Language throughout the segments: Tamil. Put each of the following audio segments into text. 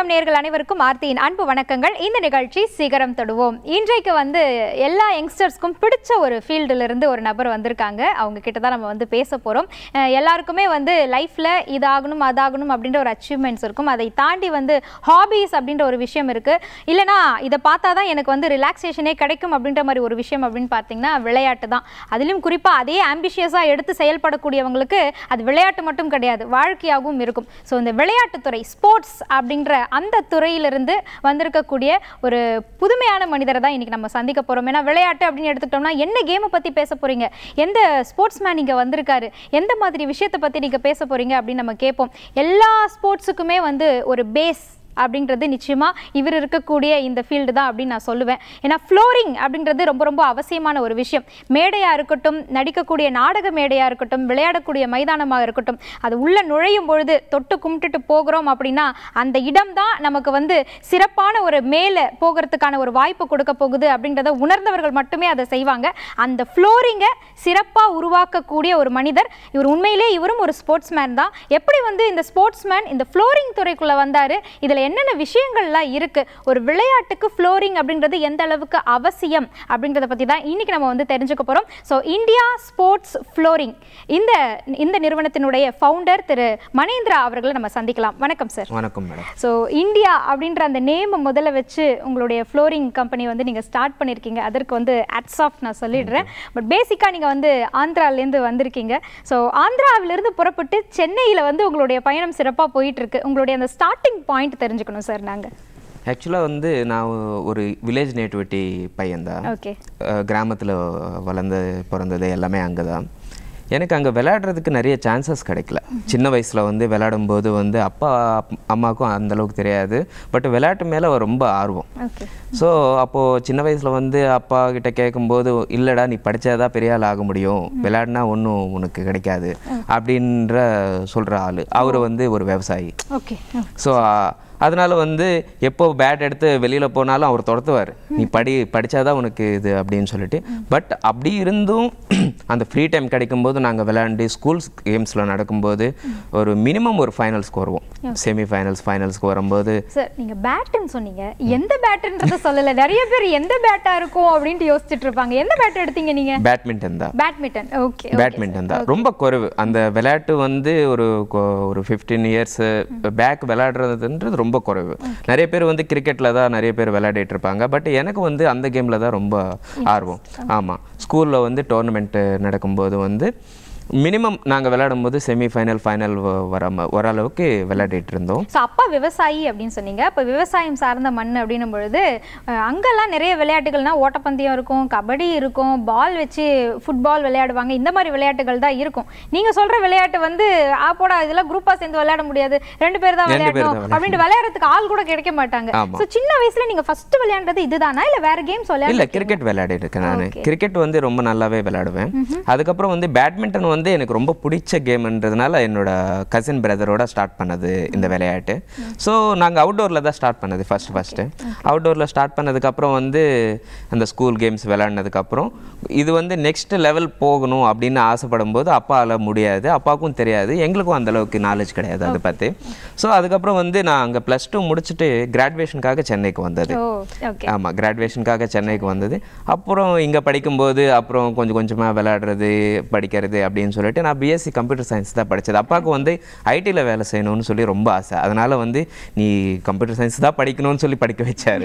தமிழகம் நேர்கள் அனைவருக்கும் ஆர்த்தியின் அன்பு வணக்கங்கள் இந்த நிகழ்ச்சி சிகரம் தொடுவோம் இன்றைக்கு வந்து எல்லா யங்ஸ்டர்ஸ்க்கும் பிடிச்ச ஒரு ஃபீல்டுல இருந்து ஒரு நபர் வந்திருக்காங்க அவங்க கிட்ட தான் நம்ம வந்து பேச போறோம் அஹ் எல்லாருக்குமே வந்து லைஃப்ல இதாகணும் அதாகணும் அப்படின்ற ஒரு அச்சீவ்மெண்ட்ஸ் இருக்கும் அதை தாண்டி வந்து ஹாபீஸ் அப்படின்ற ஒரு விஷயம் இருக்கு இல்லனா இதை பார்த்தா தான் எனக்கு வந்து ரிலாக்ஸேஷனே கிடைக்கும் அப்படின்ற மாதிரி ஒரு விஷயம் அப்படின்னு பார்த்தீங்கன்னா விளையாட்டு தான் அதிலும் குறிப்பா அதே ஆம்பிஷியஸாக எடுத்து செயல்படக்கூடியவங்களுக்கு அது விளையாட்டு மட்டும் கிடையாது வாழ்க்கையாகவும் இருக்கும் ஸோ இந்த விளையாட்டுத்துறை ஸ்போர்ட்ஸ் அப்படின்ற அந்த துறையிலிருந்து வந்திருக்கக்கூடிய ஒரு புதுமையான மனிதரை தான் இன்னைக்கு நம்ம சந்திக்க போறோம் ஏன்னா விளையாட்டு அப்படின்னு எடுத்துக்கிட்டோம்னா என்ன கேமை பத்தி பேச போறீங்க எந்த ஸ்போர்ட்ஸ் மேன் இங்க வந்திருக்காரு எந்த மாதிரி விஷயத்தை பத்தி நீங்க பேச போறீங்க அப்படின்னு நம்ம கேட்போம் எல்லா ஸ்போர்ட்ஸுக்குமே வந்து ஒரு பேஸ் அப்படின்றது நிச்சயமா இவர் இருக்கக்கூடிய இந்த ஃபீல்டு தான் அப்படின்னு நான் சொல்லுவேன் ஏன்னா ஃப்ளோரிங் அப்படின்றது ரொம்ப ரொம்ப அவசியமான ஒரு விஷயம் மேடையா இருக்கட்டும் நடிக்கக்கூடிய நாடக மேடையா இருக்கட்டும் விளையாடக்கூடிய மைதானமாக இருக்கட்டும் அது உள்ள நுழையும் பொழுது தொட்டு கும்பிட்டுட்டு போகிறோம் அப்படின்னா அந்த இடம் தான் நமக்கு வந்து சிறப்பான ஒரு மேலே போகிறதுக்கான ஒரு வாய்ப்பு கொடுக்க போகுது அப்படின்றத உணர்ந்தவர்கள் மட்டுமே அதை செய்வாங்க அந்த ஃப்ளோரிங்கை சிறப்பாக உருவாக்கக்கூடிய ஒரு மனிதர் இவர் உண்மையிலே இவரும் ஒரு ஸ்போர்ட்ஸ் மேன் தான் எப்படி வந்து இந்த ஸ்போர்ட்ஸ் மேன் இந்த ஃப்ளோரிங் துறைக்குள்ள வந்தாரு இதுல என்னென்ன விஷயங்கள்லாம் இருக்கு ஒரு விளையாட்டுக்கு ஃப்ளோரிங் அப்படின்றது எந்த அளவுக்கு அவசியம் அப்படின்றத பத்தி தான் இன்னைக்கு நம்ம வந்து தெரிஞ்சுக்க போறோம் ஸோ இந்தியா ஸ்போர்ட்ஸ் ஃப்ளோரிங் இந்த இந்த நிறுவனத்தினுடைய ஃபவுண்டர் திரு மணேந்திரா அவர்களை நம்ம சந்திக்கலாம் வணக்கம் சார் வணக்கம் மேடம் ஸோ இந்தியா அப்படின்ற அந்த நேமை முதல்ல வச்சு உங்களுடைய ஃப்ளோரிங் கம்பெனி வந்து நீங்கள் ஸ்டார்ட் பண்ணியிருக்கீங்க அதற்கு வந்து அட்ஸ் ஆஃப் நான் சொல்லிடுறேன் பட் பேசிக்காக நீங்கள் வந்து ஆந்திராலேருந்து வந்திருக்கீங்க ஸோ ஆந்திராவிலிருந்து புறப்பட்டு சென்னையில் வந்து உங்களுடைய பயணம் சிறப்பாக போயிட்டு இருக்கு உங்களுடைய அந்த ஸ்டார்டிங் பாயிண்ட் தெரிஞ்சுக்கணும் சார் நாங்கள் ஆக்சுவலாக வந்து நான் ஒரு வில்லேஜ் நேட்டிவிட்டி பையன்தான் ஓகே கிராமத்தில் வளர்ந்து பிறந்தது எல்லாமே அங்கே தான் எனக்கு அங்கே விளையாடுறதுக்கு நிறைய சான்சஸ் கிடைக்கல சின்ன வயசில் வந்து விளையாடும்போது வந்து அப்பா அப்- அம்மாவுக்கும் அந்த அளவுக்கு தெரியாது பட் விளையாட்டு மேலே ரொம்ப ஆர்வம் ஓகே ஸோ அப்போது சின்ன வயசில் வந்து அப்பா கிட்ட கேட்கும்போது இல்லைடா நீ படிச்சாதான் பெரிய ஆள் ஆக முடியும் விளையாடினா ஒன்றும் உனக்கு கிடைக்காது அப்படின்ற சொல்கிற ஆள் அவர் வந்து ஒரு விவசாயி ஓகே ஸோ அதனால வந்து எப்போ பேட் எடுத்து வெளியில் போனாலும் அவர் துரத்துவார் நீ படி படிச்சாதான் உனக்கு இது அப்படின்னு சொல்லிட்டு பட் அப்படி இருந்தும் அந்த ஃப்ரீ டைம் கிடைக்கும்போது நாங்கள் விளையாண்டு ஸ்கூல்ஸ் கேம்ஸில் நடக்கும்போது ஒரு மினிமம் ஒரு ஃபைனல்ஸ்க்கு வருவோம் செமி ஃபைனல்ஸ் ஃபைனல்ஸ்க்கு வரும்போது சார் நீங்க பேட்டுன்னு சொன்னீங்க எந்த பேட்டுன்றத சொல்லல நிறைய பேர் எந்த பேட்டா இருக்கும் அப்படின்ட்டு யோசிச்சுட்டு இருப்பாங்க எந்த பேட் எடுத்தீங்க நீங்க பேட்மிண்டன் தான் பேட்மிண்டன் ஓகே பேட்மிண்டன் தான் ரொம்ப குறைவு அந்த விளையாட்டு வந்து ஒரு கொ- ஒரு ஃபிஃப்டீன் இயர்ஸ் பேக் விளையாடுறதுன்றது ரொம்ப குறைவு நிறைய பேர் வந்து கிரிக்கெட்டில் தான் நிறைய பேர் விளையாடிட்டு இருப்பாங்க பட் எனக்கு வந்து அந்த கேமில் தான் ரொம்ப ஆர்வம் ஆமாம் ஸ்கூலில் வந்து டோர்னமெண்ட்டு நடக்கும்போது வந்து மினிமம் நாங்கள் விளையாடும் போது செமி ஃபைனல் ஃபைனல் வர ம- வர அளவுக்கு விளையாடிட்டு இருந்தோம் ஸோ அப்பா விவசாயி அப்படின்னு சொன்னீங்க அப்போ விவசாயம் சார்ந்த மண் அப்படின்னும் பொழுது அஹ், அங்கெல்லாம் நிறைய விளையாட்டுகள்னா ஓட்டப்பந்தயம் இருக்கும் கபடி இருக்கும் பால் வச்சு ஃபுட்பால் விளையாடுவாங்க இந்த மாதிரி விளையாட்டுகள் தான் இருக்கும் நீங்க சொல்ற விளையாட்டு வந்து ஆ போடா இதெல்லாம் குரூப்பா சேர்ந்து விளையாட முடியாது ரெண்டு பேர் தான் ரெண்டு பேர் தான் விளையாடணும் அப்படின்ட்டு விளையாடுறதுக்கு ஆள் கூட கிடைக்க மாட்டாங்க ஆமா. ஸோ சின்ன வயசுல நீங்க ஃபர்ஸ்ட் விளையாண்டது இதுதானா இல்ல வேற கேம்ஸ் விளையாட இல்ல கிரிக்கெட் விளையாடி இருக்கேன் நான் கிரிக்கெட் வந்து ரொம்ப நல்லாவே விளையாடுவேன் அதுக்கப்புறம் வந்து பேட்மிண்டன் வந்து எனக்கு ரொம்ப பிடிச்ச கேம்ன்றதுனால என்னோட கசின் பிரதரோட ஸ்டார்ட் பண்ணது இந்த விளையாட்டு ஸோ நாங்கள் அவுட்டோரில் தான் ஸ்டார்ட் பண்ணது ஃபர்ஸ்ட் ஃபஸ்ட்டு அவுட்டோரில் ஸ்டார்ட் பண்ணதுக்கப்புறம் வந்து அந்த ஸ்கூல் கேம்ஸ் விளையாடினதுக்கப்புறம் இது வந்து நெக்ஸ்ட் லெவல் போகணும் அப்படின்னு ஆசைப்படும் போது அப்பாவால் முடியாது அப்பாவுக்கும் தெரியாது எங்களுக்கும் அந்த அளவுக்கு நாலேஜ் கிடையாது அதை பற்றி ஸோ அதுக்கப்புறம் வந்து நான் அங்கே ப்ளஸ் டூ முடிச்சுட்டு கிராஜுவேஷனுக்காக சென்னைக்கு வந்தது ஓ ஓகே ஆமாம் கிராஜுவேஷனுக்காக சென்னைக்கு வந்தது அப்புறம் இங்கே படிக்கும்போது அப்புறம் கொஞ்சம் கொஞ்சமாக விளையாடுறது படிக்கிறது அப்படின்னு சொல்லிட்டு நான் பிஎஸ்சி கம்ப்யூட்டர் சயின்ஸ் தான் படித்தது அப்பாவுக்கு வந்து ஐடியில் வேலை செய்யணும்னு சொல்லி ரொம்ப ஆசை அதனால் வந்து நீ கம்ப்யூட்டர் சயின்ஸ் தான் படிக்கணும்னு சொல்லி படிக்க வச்சாரு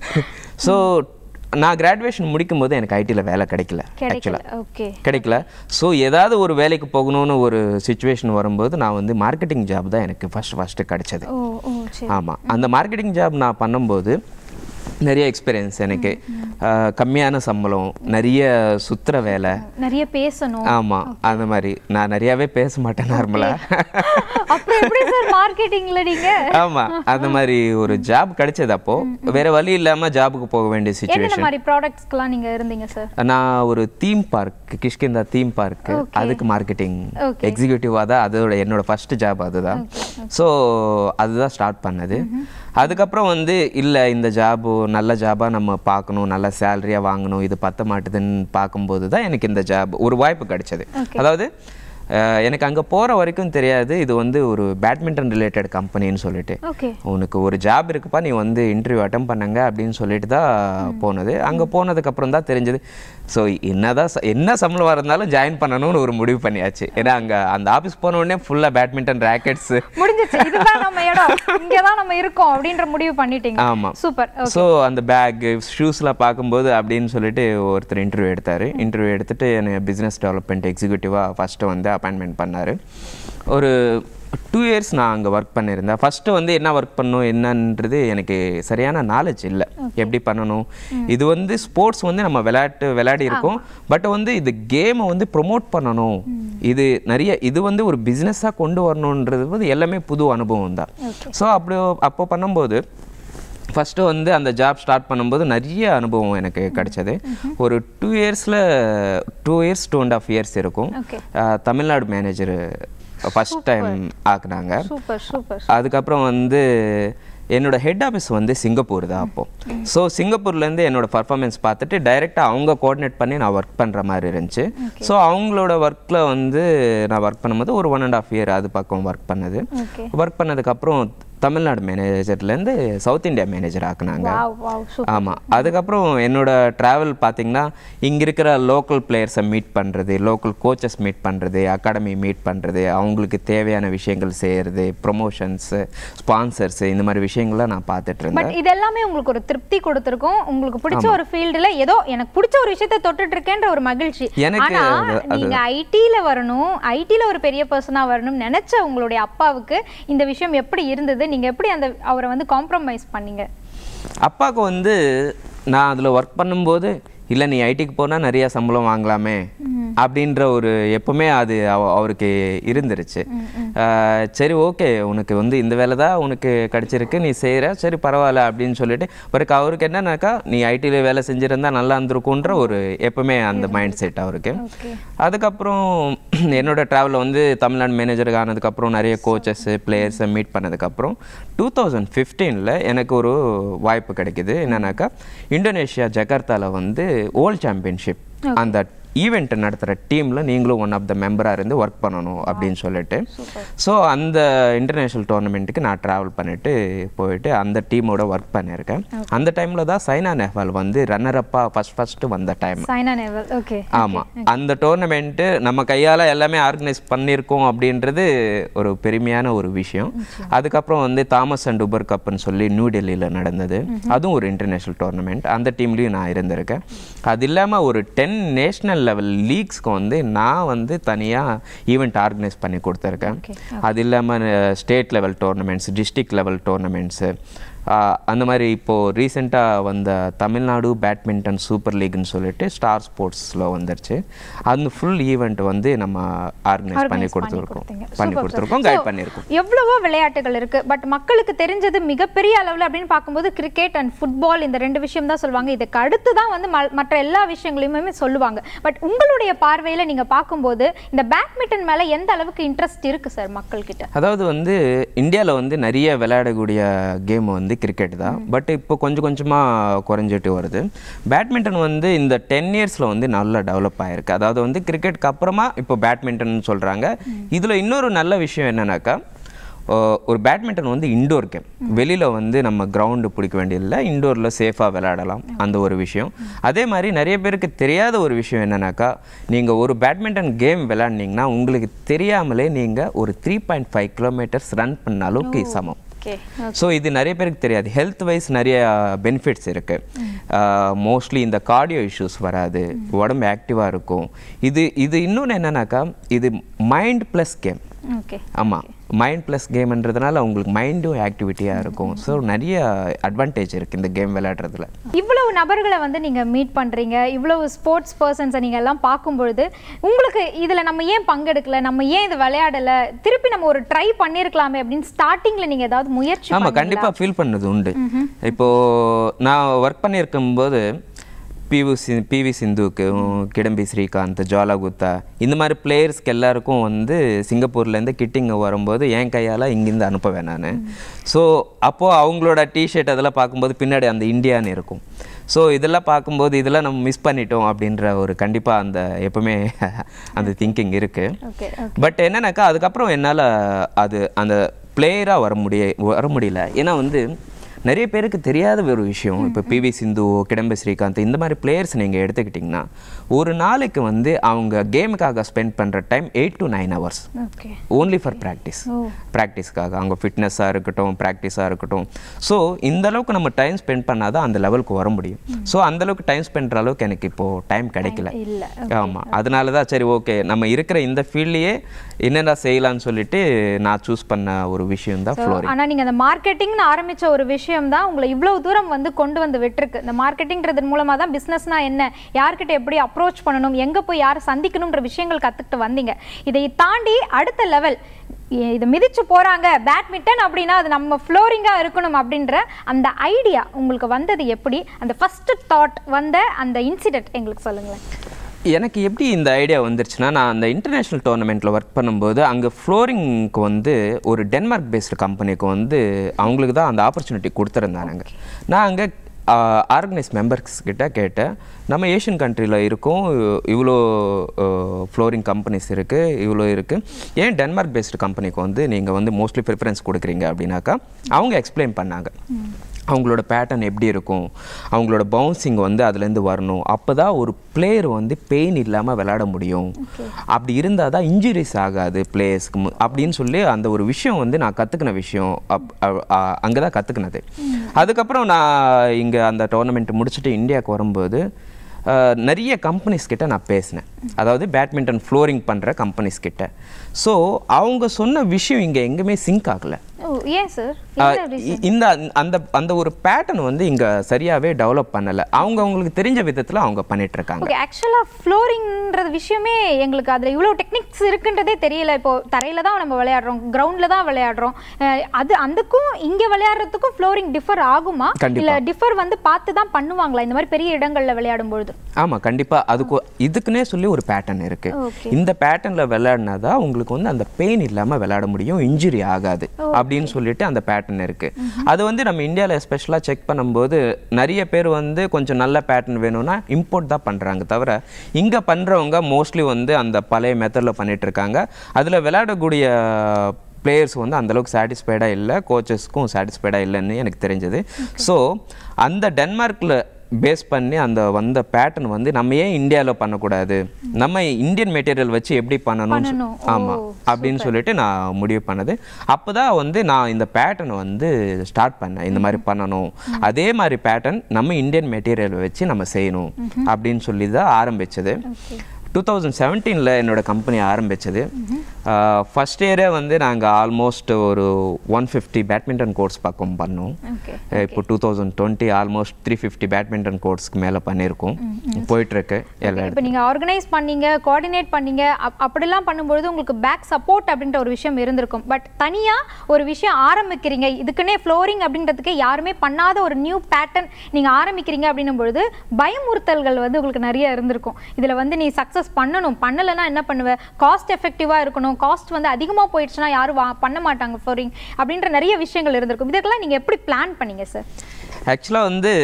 ஸோ நான் கிராஜுவேஷன் முடிக்கும் போது எனக்கு ஐடியில் வேலை கிடைக்கல கிடைக்கல ஆக்சுவலாக ஓகே கிடைக்கல ஸோ ஏதாவது ஒரு வேலைக்கு போகணும்னு ஒரு சுச்சுவேஷன் வரும்போது நான் வந்து மார்க்கெட்டிங் ஜாப் தான் எனக்கு ஃபஸ்ட்டு ஃபஸ்ட்டு கிடைச்சது ஓ ஓ சரி ஆமாம் அந்த மார்க்கெட்டிங் ஜாப் நான் பண்ணும்போது நிறைய எக்ஸ்பீரியன்ஸ் எனக்கு அஹ், கம்மியான சம்பளம் நிறைய சுத்துற வேலை நிறைய பேசணும் ஆமாம் அந்த மாதிரி நான் நிறையாவே பேச மாட்டேன் நார்மலாக அப்புறம் எப்படி சார் மார்க்கெட்டிங்ல நீங்க ஆமாம் அந்த மாதிரி ஒரு ஜாப் கிடைச்சது அப்போ வேற வழி இல்லாமல் ஜாபுக்கு போக வேண்டிய என்னென்ன சுச்சுவேஷன் மாதிரி ப்ராடக்ட்ஸ்க்குலாம் நீங்க இருந்தீங்க சார் நான் ஒரு theme park Kishkindha theme park அதுக்கு மார்க்கெட்டிங் எக்ஸிக்யூட்டிவாக தான் அதோட என்னோட ஃபர்ஸ்ட் ஜாப் அதுதான் ஸோ அதுதான் ஸ்டார்ட் பண்ணது அதுக்கப்புறம் வந்து இல்லை இந்த ஜாபு நல்ல ஜாபாக நம்ம பார்க்கணும் நல்ல சேலரியாக வாங்கணும் இது பத்த மாட்டுதுன்னு பார்க்கும்போது தான் எனக்கு இந்த ஜாப் ஒரு வாய்ப்பு கிடைச்சது அதாவது அஹ், எனக்கு அங்கே போகிற வரைக்கும் தெரியாது இது வந்து ஒரு பேட்மிண்டன் ரிலேட்டட் கம்பெனின்னு சொல்லிட்டு ஓகே உனக்கு ஒரு ஜாப் இருக்குப்பா நீ வந்து இன்டர்வியூ அட்டன் பண்ணுங்க அப்படின்னு சொல்லிட்டு தான் போனது அங்கே போனதுக்கப்புறம் தான் தெரிஞ்சது ஸோ என்னதான் ச- என்ன சம்பளம் இருந்தாலும் ஜாயின் பண்ணணும்னு ஒரு முடிவு பண்ணியாச்சு ஏன்னா அங்கே அந்த ஆஃபீஸ் போன உடனே ஃபுல்லாக பேட்மிண்டன் ரேக்கெட்ஸு முடிஞ்சிச்சு இதுதான் நம்ம இடம் இங்க தான் நம்ம இருக்கோம் அப்படின்ற முடிவு பண்ணிட்டீங்க ஆமாம் சூப்பர் ஸோ அந்த பேக் ஷூஸ்லாம் பார்க்கும்போது அப்படின்னு சொல்லிட்டு ஒருத்தர் இன்டர்வியூ எடுத்தார் இன்டர்வியூ எடுத்துட்டு என்னை பிஸ்னஸ் டெவலப்மெண்ட் எக்ஸிக்யூட்டிவாக ஃபஸ்ட்டு வந்து அப்பாயின்மெண்ட் பண்ணார் ஒரு டூ இயர்ஸ் நான் அங்கே ஒர்க் பண்ணியிருந்தேன் ஃபஸ்ட்டு வந்து என்ன ஒர்க் பண்ணணும் என்னன்றது எனக்கு சரியான நாலேஜ் இல்லை எப்படி பண்ணணும் இது வந்து ஸ்போர்ட்ஸ் வந்து நம்ம விளையாட்டு விளையாடி இருக்கோம் பட் வந்து இது கேமை வந்து ப்ரொமோட் பண்ணணும் இது நிறைய இது வந்து ஒரு பிஸ்னஸாக கொண்டு வரணுன்றது வந்து எல்லாமே புது அனுபவம் தான் ஸோ அப்படி அப்போ பண்ணும்போது ஃபஸ்ட்டு வந்து அந்த ஜாப் ஸ்டார்ட் பண்ணும்போது நிறைய அனுபவம் எனக்கு கிடைச்சது ஒரு டூ இயர்ஸில் two years two and half years இருக்கும் Okay. Ah, Tamil Nadu manager first time ஆக்குனாங்க சூப்பர் சூப்பர் அதுக்கப்புறம் வந்து என்னோட ஹெட் ஆஃபீஸ் வந்து சிங்கப்பூர் தான் அப்போ ஸோ சிங்கப்பூர்லேருந்து என்னோட பர்ஃபார்மன்ஸ் பார்த்துட்டு டைரெக்டாக அவங்க கோஆர்டினேட் பண்ணி நான் ஒர்க் பண்ணுற மாதிரி இருந்துச்சு ஸோ அவங்களோட ஒர்க்கில் வந்து நான் ஒர்க் பண்ணும்போது ஒரு ஒன் அண்ட் ஆஃப் இயர் அது பக்கம் ஒர்க் பண்ணது ஓகே ஒர்க் பண்ணதுக்கப்புறம் தமிழ்நாடு மேனேஜர்லேருந்து சவுத் இந்தியா மேனேஜர் ஆக்குனாங்க வாவ் வாவ் சூப்பர் ஆமாம் அதுக்கப்புறம் என்னோட ட்ராவல் பார்த்தீங்கன்னா இங்கே இருக்கிற லோக்கல் பிளேயர்ஸை மீட் பண்ணுறது லோக்கல் கோச்சஸ் மீட் பண்ணுறது அகாடமி மீட் பண்ணுறது அவங்களுக்கு தேவையான விஷயங்கள் செய்கிறது ப்ரொமோஷன்ஸு ஸ்பான்சர்ஸு இந்த மாதிரி விஷயங்கள்லாம் நான் பார்த்துட்டு இருந்தேன் பட் இது எல்லாமே உங்களுக்கு ஒரு திருப்தி கொடுத்துருக்கும் உங்களுக்கு பிடிச்ச ஒரு ஃபீல்டுல ஏதோ எனக்கு பிடிச்ச ஒரு விஷயத்தை தொட்டுட்டு இருக்கேன்ற ஒரு மகிழ்ச்சி எனக்கு ஆனா அது- நீங்க ஐடில வரணும் ஐடில ஒரு பெரிய பர்சனா வரணும் நினைச்ச உங்களுடைய அப்பாவுக்கு இந்த விஷயம் எப்படி இருந்தது நீங்க எப்படி அந்த அவரை வந்து காம்ப்ரமைஸ் பண்ணீங்க அப்பாவுக்கு வந்து நான் அதில் ஒர்க் பண்ணும்போது இல்லை நீ ஐடிக்கு போனால் நிறைய சம்பளம் வாங்கலாமே அப்படின்ற ஒரு எப்பவுமே அது அவ- அவருக்கு இருந்துருச்சு ஆஹ் சரி ஓகே உனக்கு வந்து இந்த வேலை தான் உனக்கு கிடைச்சிருக்கு நீ செய்கிற சரி பரவாயில்ல அப்படின்னு சொல்லிட்டு பிறகு அவருக்கு என்னன்னாக்கா நீ ஐடியில் வேலை செஞ்சிருந்தா நல்லா இருந்திருக்குன்ற ஒரு எப்பவுமே அந்த மைண்ட் செட் அவருக்கு ஓகே அதுக்கப்புறம் என்னோட ட்ராவலில் வந்து தமிழ்நாடு மேனேஜருக்கு ஆனதுக்கப்புறம் நிறைய கோச்சஸ்ஸு பிளேயர்ஸை மீட் பண்ணதுக்கப்புறம் டூ தௌசண்ட் ஃபிஃப்டீனில் எனக்கு ஒரு வாய்ப்பு கிடைக்குது என்னன்னாக்கா இந்தோனேஷியா ஜகார்த்தாவில் வந்து வேர்ல்ட் சாம்பியன்ஷிப் அந்த ஈவெண்ட் நடத்துகிற டீமில் நீங்களும் ஒன் ஆஃப் த மெம்பராக இருந்து ஒர்க் பண்ணணும் அப்படின்னு சொல்லிட்டு ஸோ அந்த இன்டர்நேஷ்னல் டோர்னமெண்ட்டுக்கு நான் ட்ராவல் பண்ணிட்டு போயிட்டு அந்த டீமோட ஒர்க் பண்ணியிருக்கேன் அந்த டைமில் தான் சைனா நேவால் வந்து ரன்னரப்பாக ஃபஸ்ட் ஃபஸ்ட்டு வந்த டைம் சைனா நேவல் ஓகே ஆமாம் அந்த டோர்னமெண்ட்டு நம்ம கையால் எல்லாமே ஆர்கனைஸ் பண்ணியிருக்கோம் அப்படின்றது ஒரு பெருமையான ஒரு விஷயம் அதுக்கப்புறம் வந்து தாமஸ் அண்ட் உபர் கப்னு சொல்லி நியூ டெல்லியில் நடந்தது அதுவும் ஒரு இன்டர்நேஷ்னல் டோர்னமெண்ட் அந்த டீம்லேயும் நான் இருந்திருக்கேன் அது இல்லாமல் ஒரு டென் நேஷ்னல் லெவல் லீக்ஸ்க்கு வந்து நான் வந்து தனியாக ஈவெண்ட் ஆர்கனைஸ் பண்ணி கொடுத்துருக்கேன் Okay. அது இல்லாமல் state level tournaments district level tournaments அந்த மாதிரி இப்போது ரீசெண்டாக வந்த தமிழ்நாடு பேட்மிண்டன் சூப்பர் லீக்னு சொல்லிட்டு ஸ்டார் ஸ்போர்ட்ஸில் வந்துருச்சு அந்த ஃபுல் ஈவெண்ட் வந்து நம்ம ஆர்கனைஸ் பண்ணி கொடுத்துருக்கோம் பண்ணி கொடுத்துருக்கோம் கைட் பண்ணியிருக்கோம் எவ்வளவோ விளையாட்டுகள் இருக்கு பட் மக்களுக்கு தெரிஞ்சது மிகப்பெரிய அளவுல அப்படின்னு பார்க்கும்போது கிரிக்கெட் அண்ட் ஃபுட்பால் இந்த ரெண்டு விஷயம் தான் சொல்லுவாங்க இதுக்கு அடுத்து தான் வந்து ம- மற்ற எல்லா விஷயங்களையுமே சொல்லுவாங்க பட் உங்களுடைய பார்வையில நீங்க பார்க்கும்போது இந்த பேட்மிண்டன் மேல எந்த அளவுக்கு இன்ட்ரெஸ்ட் இருக்கு சார் மக்கள் கிட்ட அதாவது வந்து இந்தியாவில் வந்து நிறைய விளையாடக்கூடிய கேம் வந்து கிரிக்கெட் தான் பட் இப்போ கொஞ்சம் கொஞ்சமாக குறைஞ்சிட்டு வருது பேட்மிண்டன் வந்து இந்த டென் இயர்ஸில் வந்து நல்லா டெவலப் ஆயிருக்கு அதாவது வந்து கிரிக்கெட்க்கு அப்புறமா இப்போ பேட்மிண்டன் சொல்கிறாங்க இதில் இன்னொரு நல்ல விஷயம் என்னன்னாக்கா ஓ- ஒரு பேட்மிண்டன் வந்து இண்டோர் கேம் வெளியில் வந்து நம்ம கிரவுண்டு பிடிக்க வேண்டியதில்லை இண்டோரில் சேஃபாக விளையாடலாம் அந்த ஒரு விஷயம் அதே மாதிரி நிறைய பேருக்கு தெரியாத ஒரு விஷயம் என்னன்னாக்கா நீங்கள் ஒரு பேட்மிண்டன் கேம் விளையாடினீங்கன்னா உங்களுக்கு தெரியாமலே நீங்கள் ஒரு three point five kilometres run பண்ண அளவுக்கு சமம் ஓகே ஸோ இது நிறைய பேருக்கு தெரியாது ஹெல்த் வைஸ் நிறைய பெனிஃபிட்ஸ் இருக்கு மோஸ்ட்லி இந்த கார்டியோ இஷ்யூஸ் வராது உடம்பு ஆக்டிவாக இருக்கும் இது இது இன்னொன்று என்னன்னாக்கா இது மைண்ட் ப்ளஸ் கேம் ஓகே ஆமாம் மைண்ட் ப்ளஸ் கேம்ன்றதுனால உங்களுக்கு மைண்டும் ஆக்டிவிட்டியாக இருக்கும் ஸோ நிறைய அட்வான்டேஜ் இருக்குது இந்த கேம் விளையாடுறதுல இவ்வளவு நபர்களை வந்து நீங்க மீட் பண்றீங்க இவ்வளவு ஸ்போர்ட்ஸ் பர்சன்ஸை நீங்க எல்லாம் பார்க்கும் பொழுது உங்களுக்கு இதுல நம்ம ஏன் பங்கெடுக்கல நம்ம ஏன் இது விளையாடல திருப்பி நம்ம ஒரு ட்ரை பண்ணிருக்கலாமே அப்படின்னு ஸ்டார்டிங்ல நீங்க ஏதாவது முயற்சி ஆமாம் பண்ணீங்களா? கண்டிப்பாக ஃபீல் பண்ணது உண்டு இப்போது நான் ஒர்க் பண்ணியிருக்கும்போது பிவி சி பிவி சிந்துவுக்கு உம், கிடம்பி ஸ்ரீகாந்த் ஜுவாலா குத்தா இந்த மாதிரி பிளேயர்ஸ்க்கு எல்லாருக்கும் வந்து சிங்கப்பூர்லேருந்து கிட்டிங்க வரும்போது என் கையால் இங்கேருந்து அனுப்புவேன் நான் ஸோ அப்போது அவங்களோட டிஷர்ட் அதெல்லாம் பார்க்கும்போது பின்னாடி அந்த இந்தியான்னு இருக்கும் ஸோ இதெல்லாம் பார்க்கும்போது இதெல்லாம் நம்ம மிஸ் பண்ணிட்டோம் அப்படின்ற ஒரு கண்டிப்பாக அந்த எப்பவுமே அந்த திங்கிங் இருக்குது ஓகே பட் என்னன்னாக்கா அதுக்கப்புறம் என்னால் அது அந்த பிளேயராக வர முடிய வர முடியல ஏன்னா வந்து நிறைய பேருக்கு தெரியாத ஒரு விஷயம் இப்போ பிவி சிந்து கிடம்பு ஸ்ரீகாந்த் இந்த மாதிரி பிளேயர்ஸ் நீங்கள் எடுத்துக்கிட்டிங்கன்னா ஒரு நாளைக்கு வந்து அவங்க கேமுக்காக ஸ்பெண்ட் பண்ணுற time eight to nine hours okay only for practice ப்ராக்டிஸ்க்காக அவங்க ஃபிட்னஸாக இருக்கட்டும் ப்ராக்டிஸாக இருக்கட்டும் ஸோ இந்த அளவுக்கு நம்ம டைம் ஸ்பெண்ட் பண்ணாதான் அந்த லெவலுக்கு வர முடியும் ஸோ அந்த அளவுக்கு டைம் ஸ்பெண்ட் பண்ணுற அளவுக்கு எனக்கு இப்போது டைம் கிடைக்கல இல்ல ஆமாம் அதனால தான் சரி ஓகே நம்ம இருக்கிற இந்த ஃபீல்ட்லேயே என்னென்ன செய்யலாம்னு சொல்லிட்டு நான் சூஸ் பண்ண ஒரு விஷயம் தான் ஃப்ளோரிங் ஆனா நீங்க அந்த மார்க்கெட்டிங்னு ஆரம்பிச்ச ஒரு விஷயம் தான் உங்களை இவ்வளவு தூரம் வந்து கொண்டு வந்து விட்டுருக்கு இந்த மார்க்கெட்டிங்கிறது மூலமா தான் பிசினஸ்னா என்ன யார்கிட்ட எப்படி அப்ரோச் பண்ணணும் எங்க போய் யாரை சந்திக்கணும்ன்ற விஷயங்கள் கத்துக்கிட்டு வந்தீங்க இதை தாண்டி அடுத்த லெவல் இது மிதிச்சு போறாங்க பேட்மிண்டன் அப்படின்னா அது நம்ம ஃப்ளோரிங்கா இருக்கணும் அப்படின்ற அந்த ஐடியா உங்களுக்கு வந்தது எப்படி அந்த ஃபர்ஸ்ட் தாட் வந்த அந்த இன்சிடென்ட் எங்களுக்கு சொல்லுங்களேன் எனக்கு எப்படி இந்த ஐடியா வந்துருச்சுன்னா நான் அந்த இன்டர்நேஷ்னல் டோர்னமெண்ட்டில் ஒர்க் பண்ணும்போது அங்கே ஃப்ளோரிங்க்கு வந்து ஒரு டென்மார்க் பேஸ்டு கம்பெனிக்கு வந்து அவங்களுக்கு தான் அந்த ஆப்பர்ச்சுனிட்டி கொடுத்துருந்தானுங்க நான் அங்கே ஆர்கனைஸ் மெம்பர்ஸ் கிட்ட கேட்டேன் நம்ம ஏஷியன் கண்ட்ரியில் இருக்கோம் இவ்வளோ ஃப்ளோரிங் கம்பெனிஸ் இருக்குது இவ்வளோ இருக்குது ஏன் டென்மார்க் பேஸ்டு கம்பெனிக்கு வந்து நீங்கள் வந்து மோஸ்ட்லி ப்ரிஃபரன்ஸ் கொடுக்குறீங்க அப்படின்னாக்கா அவங்க எக்ஸ்பிளைன் பண்ணாங்க அவங்களோட பேட்டர்ன் எப்படி இருக்கும் அவங்களோட பவுன்சிங் வந்து அதுலேருந்து வரணும் அப்போ தான் ஒரு பிளேயர் வந்து பெயின் இல்லாமல் விளையாட முடியும் அப்படி இருந்தால் தான் இன்ஜுரிஸ் ஆகாது பிளேயர்ஸ்க்கு அப்படின்னு சொல்லி அந்த ஒரு விஷயம் வந்து நான் கற்றுக்கின விஷயம் அப் அங்கே தான் கற்றுக்கினது அதுக்கப்புறம் நான் இங்கே அந்த டோர்னமெண்ட் முடிச்சுட்டு இந்தியாவுக்கு வரும்போது அஹ், நிறைய கம்பெனிஸ் கிட்ட நான் பேசினேன் அதாவது பேட்மிண்டன் ஃப்ளோரிங் பண்ணுற கம்பெனிஸ் கிட்ட ஸோ அவங்க சொன்ன விஷயம் இங்கே எங்கேயுமே சிங்க் ஆகலை ஓ ஏன் சார் ஆஹ் இ- இந்த அந்த அந்த ஒரு பேட்டர்ன் வந்து இங்க சரியாவே டெவலப் பண்ணல அவங்க அவங்களுக்கு தெரிஞ்ச விதத்துல அவங்க பண்ணிட்டு இருக்காங்க ஓகே ஆக்சுவலாக ஃப்ளோரிங்ன்றது விஷயமே எங்களுக்கு அதில் இவ்வளோ டெக்னிக்ஸ் இருக்குன்றதே தெரியல இப்போ தரையில தான் நம்ம விளையாடுறோம் கிரவுண்டில் தான் விளையாடுறோம் அஹ் அது அதுக்கும் இங்கே விளையாடுறதுக்கும் ஃப்ளோரிங் டிஃபர் ஆகுமா கண்டிப்பா. இல்லை டிஃபர் வந்து பார்த்து தான் பண்ணுவாங்களா இந்த மாதிரி பெரிய இடங்களில் விளையாடும் பொழுது ஆமா கண்டிப்பா அதுக்கு இதுக்குன்னே சொல்லி ஒரு பேட்டர்ன் இருக்கு Okay. இந்த பேட்டர்ன்ல விளையாடினாதான் உங்களுக்கு வந்து அந்த பெயின் இல்லாம விளையாட முடியும் இன்ஜுரி ஆகாது அப்படின்னு சொல்லிட்டு அந்த பேட்டர்ன் இருக்கு அது வந்து நம்ம இந்தியாவில் எஸ்பெஷலாக செக் பண்ணும்போது நிறைய பேர் வந்து கொஞ்சம் நல்ல பேட்டர்ன் வேணும்னா இம்போர்ட் தான் பண்றாங்க தவிர இங்க பண்றவங்க மோஸ்ட்லி வந்து அந்த பழைய மெத்தடில் பண்ணிட்டு இருக்காங்க அதுல விளையாடக்கூடிய பிளேயர்ஸ் வந்து அந்தளவுக்கு சாட்டிஸ்ஃபைடாக இல்லை கோச்சஸ்க்கும் சாட்டிஸ்ஃபைடாக இல்லைன்னு எனக்கு தெரிஞ்சது ஸோ அந்த டென்மார்க்கில் பேஸ் பண்ணி அந்த வந்த பேட்டர்ன் வந்து நம்ம ஏன் இந்தியாவில் பண்ணக்கூடாது நம்ம இந்தியன் மெட்டீரியல் வச்சு எப்படி பண்ணணும் பண்ணணும். ஓ, ஆமாம் அப்படின்னு சொல்லிட்டு நான் முடிவு பண்ணது அப்போ தான் வந்து நான் இந்த பேட்டர்ன் வந்து ஸ்டார்ட் பண்ணேன் இந்த மாதிரி பண்ணணும் அதே மாதிரி பேட்டர்ன் நம்ம இந்தியன் மெட்டீரியல் வச்சு நம்ம செய்யணும் அப்படின்னு சொல்லி தான் ஆரம்பிச்சது டூ தௌசண்ட் செவன்டீனில் என்னோட கம்பெனி ஆரம்பிச்சது ஃபஸ்ட் இயரே வந்து நாங்கள் ஆல்மோஸ்ட் ஒரு ஒன் ஃபிஃப்டி பேட்மிண்டன் கோர்ஸ் பக்கம் பண்ணோம் ஓகே இப்போ two thousand twenty almost three fifty badminton கோர்ஸ்க்கு மேலே பண்ணியிருக்கோம் போயிட்டுருக்கு எல்லா இப்போ நீங்கள் ஆர்கனைஸ் பண்ணீங்க கோஆர்டினேட் பண்ணீங்க அப் அப்படிலாம் பண்ணும்பொழுது உங்களுக்கு பேக் சப்போர்ட் அப்படின்ற ஒரு விஷயம் இருந்திருக்கும் பட் தனியாக ஒரு விஷயம் ஆரம்பிக்கிறீங்க இதுக்குன்னே ஃப்ளோரிங் அப்படின்றதுக்கே யாருமே பண்ணாத ஒரு நியூ பேட்டர்ன் நீங்கள் ஆரம்பிக்கிறீங்க அப்படின்னும் பொழுது பயமுறுத்தல்கள் வந்து உங்களுக்கு நிறைய இருந்திருக்கும் இதில் வந்து நீ சக்ஸஸ் பண்ணணும் பண்ணலைன்னா என்ன பண்ணுவ காஸ்ட் எஃபெக்டிவாக இருக்கணும் காஸ்ட் வந்து அதிகமாக போயிடுச்சுன்னா யாரும் வா பண்ண மாட்டாங்க ஃப்ளோரிங் அப்படின்ற நிறைய விஷயங்கள் இருந்திருக்கும் இதுக்கெல்லாம் நீங்கள் எப்படி பிளான் பண்ணீங்க சார் ஆக்சுவலாக வந்து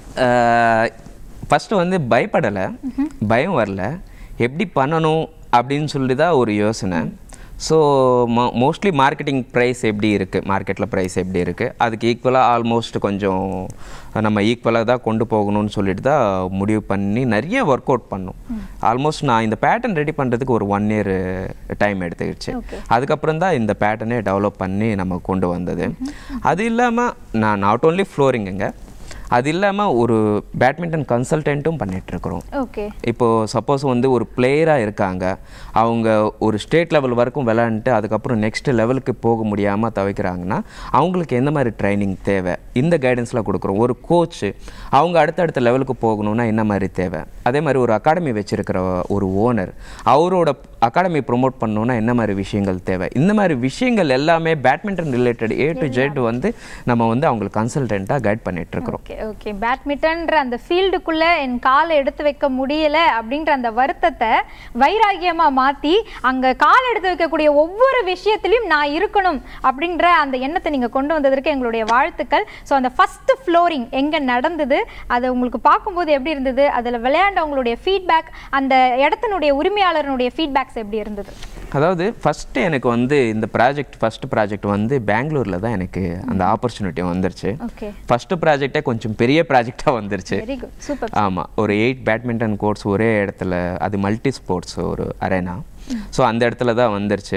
ஃபஸ்ட்டு வந்து பயப்படலை பயம் வரல எப்படி பண்ணணும் அப்படின்னு சொல்லி தான் ஒரு யோசனை ஸோ மோ மோஸ்ட்லி மார்க்கெட்டிங் ப்ரைஸ் எப்படி இருக்குது மார்க்கெட்டில் ப்ரைஸ் எப்படி இருக்குது அதுக்கு ஈக்குவலாக ஆல்மோஸ்ட் கொஞ்சம் நம்ம ஈக்குவலாக தான் கொண்டு போகணும்னு சொல்லிட்டு தான் முடிவு பண்ணி நிறைய ஒர்க் அவுட் பண்ணோம் ஆல்மோஸ்ட் நான் இந்த பேட்டர்ன் ரெடி பண்ணுறதுக்கு ஒரு ஒன் இயர் டைம் எடுத்துக்கிடுச்சு Okay. அதுக்கப்புறம் தான் இந்த பேட்டர்னே டெவலப் பண்ணி நம்ம கொண்டு வந்தது அது இல்லாமல் நான் நாட் ஓன்லி ஃப்ளோரிங்குங்க அது இல்லாமல் ஒரு பேட்மிண்டன் கன்சல்டன்ட்டும் பண்ணிகிட்ருக்குறோம் ஓகே இப்போ சப்போஸ் வந்து ஒரு பிளேயராக இருக்காங்க அவங்க ஒரு ஸ்டேட் லெவல் வரைக்கும் விளையாண்டுட்டு அதுக்கப்புறம் நெக்ஸ்ட் லெவலுக்கு போக முடியாமல் தவிக்கிறாங்கன்னா அவங்களுக்கு எந்த மாதிரி ட்ரைனிங் தேவை இந்த கைடன்ஸ்லாம் கொடுக்குறோம் ஒரு கோச் அவங்க அடுத்தடுத்த லெவலுக்கு போகணும்னா என்ன மாதிரி தேவை அதே மாதிரி ஒரு அகாடமி வச்சிருக்கிற ஒரு ஓனர் அவரோட அகாடமி ப்ரொமோட் பண்ணணும்னா என்ன மாதிரி விஷயங்கள் தேவை இந்த மாதிரி விஷயங்கள் எல்லாமே badminton related A to Z வந்து நம்ம வந்து அவங்களுக்கு கன்சல்டண்ட்டாக கைட் பண்ணிட்டு இருக்கிறோம் ஓகே ஓகே பேட்மிண்டன்ற அந்த ஃபீல்டுக்குள்ள என் காலை எடுத்து வைக்க முடியல அப்படின்ற அந்த வருத்தத்தை வைராகியமா மாத்தி அங்க கால் எடுத்து வைக்கக்கூடிய ஒவ்வொரு விஷயத்திலையும் நான் இருக்கணும் அப்படின்ற அந்த எண்ணத்தை நீங்க கொண்டு வந்ததற்கு எங்களுடைய வாழ்த்துக்கள் ஸோ அந்த ஃபர்ஸ்ட் ஃப்ளோரிங் எங்க நடந்தது அதை உங்களுக்கு பார்க்கும்போது எப்படி இருந்தது அதுல விளையாண்டவங்களுடைய ஃபீட்பேக் அந்த இடத்தினுடைய உரிமையாளருடைய ஃபீட்பேக்ஸ் எப்படி இருந்தது அதாவது ஃபஸ்ட்டு எனக்கு வந்து இந்த ப்ராஜெக்ட் ஃபஸ்ட்டு ப்ராஜெக்ட் வந்து பெங்களூரில் தான் எனக்கு அந்த ஆப்பர்ச்சுனிட்டி வந்துருச்சு ஓகே ஃபஸ்ட்டு ப்ராஜெக்டே கொஞ்சம் பெரிய ப்ராஜெக்டாக வந்துருச்சு வெரி குட் சூப்பர் ஆமாம் ஒரு எயிட் பேட்மிண்டன் கோர்ட்ஸ் ஒரே இடத்துல அது மல்டி ஸ்போர்ட்ஸ் ஒரு அரேனா ஸோ அந்த இடத்துல தான் வந்துருச்சு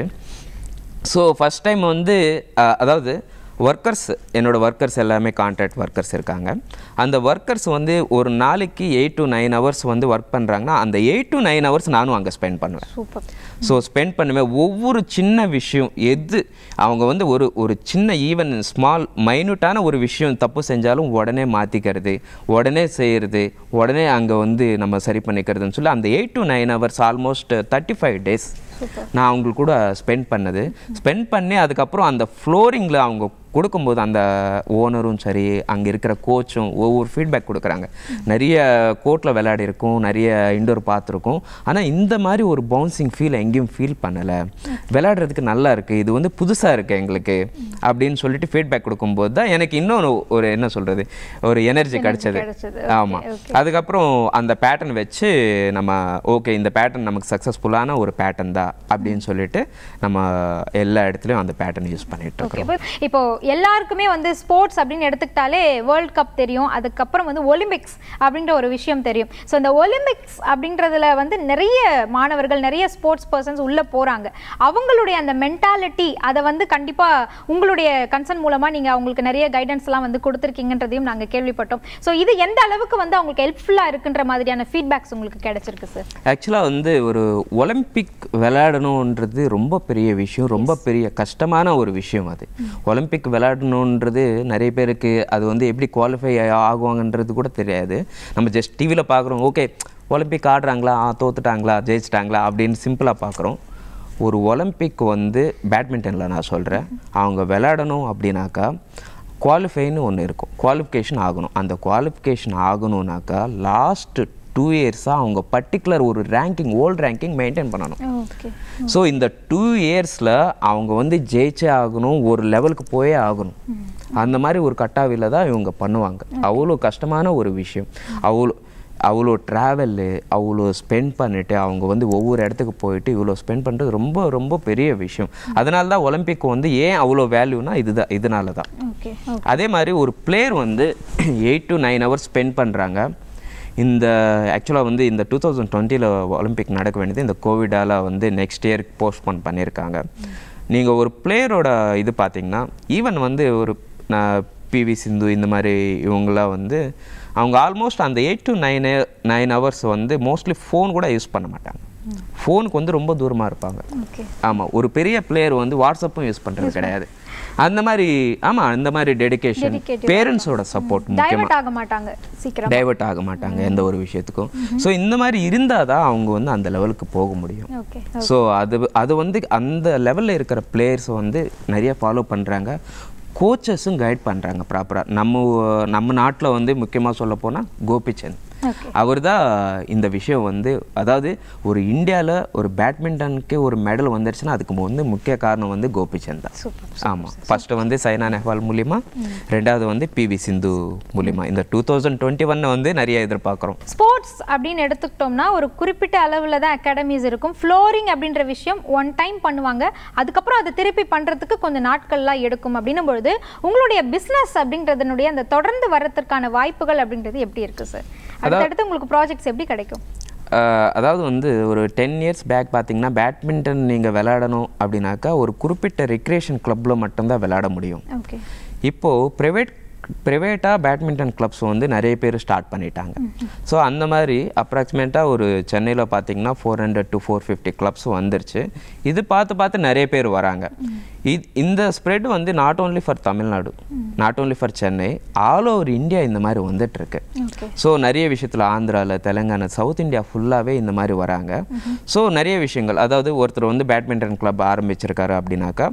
ஸோ ஃபஸ்ட் டைம் வந்து அஹ், அதாவது ஒர்க்கர்ஸ் என்னோட ஒர்க்கர்ஸ் எல்லாமே கான்ட்ராக்ட் ஒர்க்கர்ஸ் இருக்காங்க அந்த ஒர்க்கர்ஸ் வந்து ஒரு நாளைக்கு எயிட் டு நைன் ஹவர்ஸ் வந்து ஒர்க் பண்ணுறாங்கன்னா அந்த எயிட் டு நைன் ஹவர்ஸ் நானும் அங்கே ஸ்பெண்ட் பண்ணுவேன் சூப்பர் ஸோ ஸ்பெண்ட் பண்ணுவேன் ஒவ்வொரு சின்ன விஷயம் எது அவங்க வந்து ஒரு ஒரு சின்ன ஈவன் ஸ்மால் மைனூட்டான ஒரு விஷயம் தப்பு செஞ்சாலும் உடனே மாற்றிக்கிறது உடனே செய்கிறது உடனே அங்கே வந்து நம்ம சரி பண்ணிக்கிறதுன்னு சொல்லி அந்த eight to nine hours almost thirty five days நான் அவங்களுக்கு கூட ஸ்பெண்ட் பண்ணது ஸ்பெண்ட் பண்ணி அதுக்கப்புறம் அந்த ஃப்ளோரிங்கில் அவங்க கொடுக்கும்போது அந்த ஓனரும் சரி அங்கே இருக்கிற கோச்சும் ஒவ்வொரு ஃபீட்பேக் கொடுக்குறாங்க நிறைய கோர்ட்டில் விளையாடி இருக்கும் நிறைய இண்டோர் பார்த்துருக்கோம் ஆனால் இந்த மாதிரி ஒரு பவுன்சிங் ஃபீல் எங்கேயும் ஃபீல் பண்ணலை விளையாடுறதுக்கு நல்லா இருக்குது இது வந்து புதுசாக இருக்குது எங்களுக்கு அப்படின்னு சொல்லிட்டு ஃபீட்பேக் கொடுக்கும்போது தான் எனக்கு இன்னொன்று ஒரு என்ன சொல்கிறது ஒரு எனர்ஜி கிடைச்சது கிடைச்சது. ஆமாம் அதுக்கப்புறம் அந்த பேட்டர்ன் வச்சு நம்ம ஓகே இந்த பேட்டர்ன் நமக்கு சக்ஸஸ்ஃபுல்லான ஒரு பேட்டர்ன் தான் அப்படின்னு சொல்லிட்டு நம்ம எல்லா இடத்துலையும் அந்த பேட்டர்ன் யூஸ் பண்ணிட்டு இருக்கோம் ஓகே இப்போ இப்போ எல்லாருக்குமே வந்து ஸ்போர்ட்ஸ் அப்படின்னு எடுத்துக்கிட்டாலே வேர்ல்ட் கப் தெரியும் அதுக்கப்புறம் வந்து ஒலிம்பிக்ஸ் அப்படின்ற ஒரு விஷயம் தெரியும் ஸோ இந்த ஒலிம்பிக்ஸ் அப்படின்றதுல வந்து நிறைய மாணவர்கள் நிறைய ஸ்போர்ட்ஸ் பர்சன்ஸ் உள்ள போறாங்க அவங்களுடைய அந்த மென்டாலிட்டி அதை வந்து கண்டிப்பா உங்களுடைய கன்சர்ன் மூலமா நீங்க அவங்களுக்கு நிறைய கைடன்ஸ்லாம் வந்து கொடுத்துருக்கீங்கன்றதையும் நாங்க கேள்விப்பட்டோம் ஸோ இது எந்த அளவுக்கு வந்து அவங்களுக்கு ஹெல்ப்ஃபுல்லா இருக்குன்ற மாதிரியான ஃபீட்பேக்ஸ் உங்களுக்கு கிடைச்சிருக்கு சார் ஆக்சுவலாக வந்து ஒரு ஒலிம்பிக் விளையாடணுன்றது ரொம்ப பெரிய விஷயம் ரொம்ப பெரிய கஷ்டமான ஒரு விஷயம் அது ஒலிம்பிக் விளையாடணுன்றது நிறைய பேருக்கு அது வந்து எப்படி குவாலிஃபை ஆகுவாங்கன்றது கூட தெரியாது நம்ம ஜஸ்ட் டிவியில் பார்க்குறோம் ஓகே ஒலிம்பிக் ஆடுறாங்களா ஆ தோத்துட்டாங்களா ஜெயிச்சிட்டாங்களா அப்படின்னு சிம்பிளாக பார்க்குறோம் ஒரு ஒலிம்பிக் வந்து பேட்மிண்டனில் நான் சொல்கிறேன் அவங்க விளையாடணும் அப்படின்னாக்கா குவாலிஃபைன்னு ஒன்று இருக்கும் குவாலிஃபிகேஷன் ஆகணும் அந்த குவாலிஃபிகேஷன் ஆகணும்னாக்கா லாஸ்ட் டூ இயர்ஸாக அவங்க பர்டிகுலர் ஒரு ரேங்கிங் ஓல்ட் ரேங்கிங் மெயின்டைன் பண்ணணும் ஓகே ஸோ இந்த டூ இயர்ஸில் அவங்க வந்து ஜெயிச்சே ஆகணும் ஒரு லெவலுக்கு போயே ஆகணும் அந்த மாதிரி ஒரு கட்டாவில தான் இவங்க பண்ணுவாங்க அவ்வளோ கஷ்டமான ஒரு விஷயம் அவ்வளோ அவ்வளோ ட்ராவலு அவ்வளோ ஸ்பெண்ட் பண்ணிட்டு அவங்க வந்து ஒவ்வொரு இடத்துக்கு போயிட்டு இவ்வளோ ஸ்பெண்ட் பண்ணுறது ரொம்ப ரொம்ப பெரிய விஷயம் அதனால தான் ஒலிம்பிக் வந்து ஏன் அவ்வளோ வேல்யூனா இதுதான் இதனால தான் ஓகே அதே மாதிரி ஒரு பிளேயர் வந்து eight to nine hours spend பண்ணுறாங்க இந்த ஆக்சுவலாக வந்து இந்த டூ தௌசண்ட் டுவெண்ட்டியில் ஒலிம்பிக் நடக்க வேண்டியது இந்த கோவிடால் வந்து நெக்ஸ்ட் இயர் போஸ்ட்போன் பண்ணியிருக்காங்க நீங்கள் ஒரு பிளேயரோட இது பார்த்தீங்கன்னா ஈவன் வந்து ஒரு நான் பிவி சிந்து இந்த மாதிரி இவங்களாம் வந்து அவங்க ஆல்மோஸ்ட் அந்த eight to nine nine hours வந்து மோஸ்ட்லி ஃபோன் கூட யூஸ் பண்ண மாட்டாங்க ஃபோனுக்கு வந்து ரொம்ப தூரமாக இருப்பாங்க ஓகே ஆமாம் ஒரு பெரிய பிளேயர் வந்து வாட்ஸ்அப்பும் யூஸ் பண்ணுறது கிடையாது அந்த மாதிரி ஆமாம் அந்த மாதிரி டெடிகேஷன் Dedicated பேரண்ட்ஸோட சப்போர்ட் முக்கியமாக டைவர்ட் ஆக மாட்டாங்க சீக்கிரம் டைவர்ட் ஆக மாட்டாங்க எந்த ஒரு விஷயத்துக்கும் ஸோ இந்த மாதிரி இருந்தால் தான் அவங்க வந்து அந்த லெவலுக்கு போக முடியும் ஓகே ஸோ அது அது வந்து அந்த லெவலில் இருக்கிற பிளேயர்ஸ் வந்து நிறைய ஃபாலோ பண்ணுறாங்க கோச்சஸும் கைட் பண்ணுறாங்க ப்ராப்பராக நம்ம நம்ம நாட்டில் வந்து முக்கியமாக சொல்ல போனால் கோபிச்சந்த் ஓகே அவர் தான் இந்த விஷயம் வந்து அதாவது ஒரு இந்தியாவில் ஒரு பேட்மிண்டனுக்கு ஒரு மெடல் வந்துருச்சுன்னா அதுக்கு வந்து முக்கிய காரணம் வந்து கோபிச்சந்த் தான் சூப்பர் ஆமாம் ஃபஸ்ட்டு வந்து சைனா நெஹ்வால் மூலிமா ரெண்டாவது வந்து பிவி சிந்து மூலிமா இந்த டூ தௌசண்ட் டுவெண்ட்டி ஒன்னை வந்து நிறைய எதிர்பார்க்குறோம் ஸ்போர்ட்ஸ் அப்படின்னு எடுத்துக்கிட்டோம்னா ஒரு குறிப்பிட்ட அளவில் தான் அகாடமிஸ் இருக்கும் ஃப்ளோரிங் அப்படின்ற விஷயம் ஒன் டைம் பண்ணுவாங்க அதுக்கப்புறம் அதை திருப்பி பண்ணுறதுக்கு கொஞ்சம் நாட்கள்லாம் எடுக்கும் அப்படின்னும் பொழுது உங்களுடைய பிஸ்னஸ் அப்படின்றதனுடைய அந்த தொடர்ந்து வரதுக்கான வாய்ப்புகள் அப்படின்றது எப்படி இருக்குது சார் அடுத்தடுத்து உங்களுக்கு ப்ராஜெக்ட்ஸ் எப்படி கிடைக்கும் அஹ் அதாவது வந்து ஒரு டென் இயர்ஸ் பேக் பார்த்தீங்கன்னா பேட்மிண்டன் நீங்கள் விளையாடணும் அப்படின்னாக்கா ஒரு குறிப்பிட்ட ரெக்ரியேஷன் கிளப்பில் மட்டும்தான் விளையாட முடியும் ஓகே இப்போது ப்ரைவேட் ப்ரைவேட்டாக பேட்மிண்டன் கிளப்ஸ் வந்து நிறைய பேர் ஸ்டார்ட் பண்ணிட்டாங்க ஸோ அந்த மாதிரி அப்ராக்சிமேட்டாக ஒரு சென்னையில் பார்த்தீங்கன்னா four hundred to four fifty clubs வந்துருச்சு இது பார்த்து பார்த்து நிறைய பேர் வராங்க இ- இந்த ஸ்ப்ரெட் வந்து not only for Tamil Nadu not only for Chennai all over India இந்த மாதிரி வந்துட்டு இருக்கு ஓகே ஸோ நிறைய விஷயத்தில் ஆந்திராவில் தெலுங்கானா சவுத் இந்தியா ஃபுல்லாகவே இந்த மாதிரி வராங்க ஸோ நிறைய விஷயங்கள் அதாவது ஒருத்தர் வந்து பேட்மிண்டன் கிளப் ஆரம்பிச்சிருக்காரு அப்படின்னாக்கா